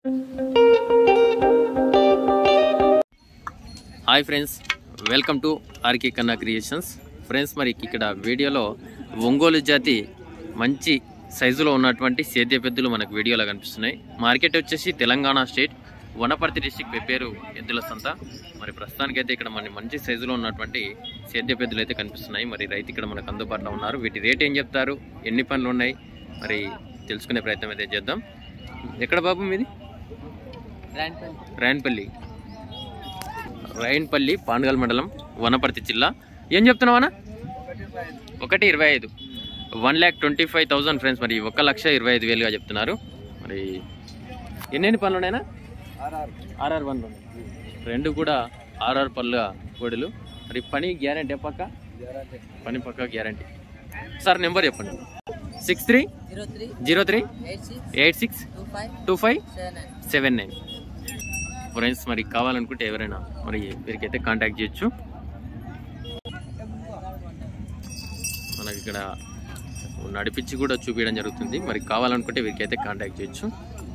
hi friends welcome to RK Kanna creations friends మరి ఇక్కడ వీడియోలో ఒంగోలు జాతి మంచి సైజులో ఉన్నటువంటి సేద్య పెద్దలు మనకు వీడియోలో కనిపిస్తున్నాయి మార్కెట్ వచ్చేసి తెలంగాణ స్టేట్ వనపర్తి డిస్టిక్ పెప్పేరు ఎద్దుల సంత మరి ప్రస్తుతానికైతే ఇక్కడ మన మంచి సైజులో ఉన్నటువంటి సేద్య పెద్దలు అయితే కనిపిస్తున్నాయి మరి రైతు ఇక్కడ మనకు అందుబాటులో ఉన్నారు వీటి రేట్ ఏం చెప్తారు ఎన్ని పనులు ఉన్నాయి మరి తెలుసుకునే ప్రయత్నం అయితే చేద్దాం ఎక్కడ బాబు మీది రాయన్పల్లి రాయన్పల్లి పాండుగల్ మండలం వనపర్తి జిల్లా ఏం చెప్తున్నావా ఒకటి ఇరవై ఐదు one lakh twenty five thousand friends మరి ఒక లక్ష ఇరవై ఐదు వేలుగా చెప్తున్నారు మరి ఎన్నెన్ని పనులు ఉన్నాయినా ఆర్ఆర్ వన్ రెండు కూడా ఆర్ఆర్ పళ్ళ కోడులు మరి పని గ్యారంటీ పక్క పని పక్క గ్యారంటీ సార్ నెంబర్ చెప్పండి six three zero three zero three eight six eight six two five two five seven nine seven nine friends మరి కావాలనుకుంటే ఎవరైనా మరి వీరికైతే కాంటాక్ట్ చేయొచ్చు మనకి ఇక్కడ నడిపించి కూడా చూపించడం జరుగుతుంది మరి కావాలనుకుంటే వీరికైతే కాంటాక్ట్ చేయొచ్చు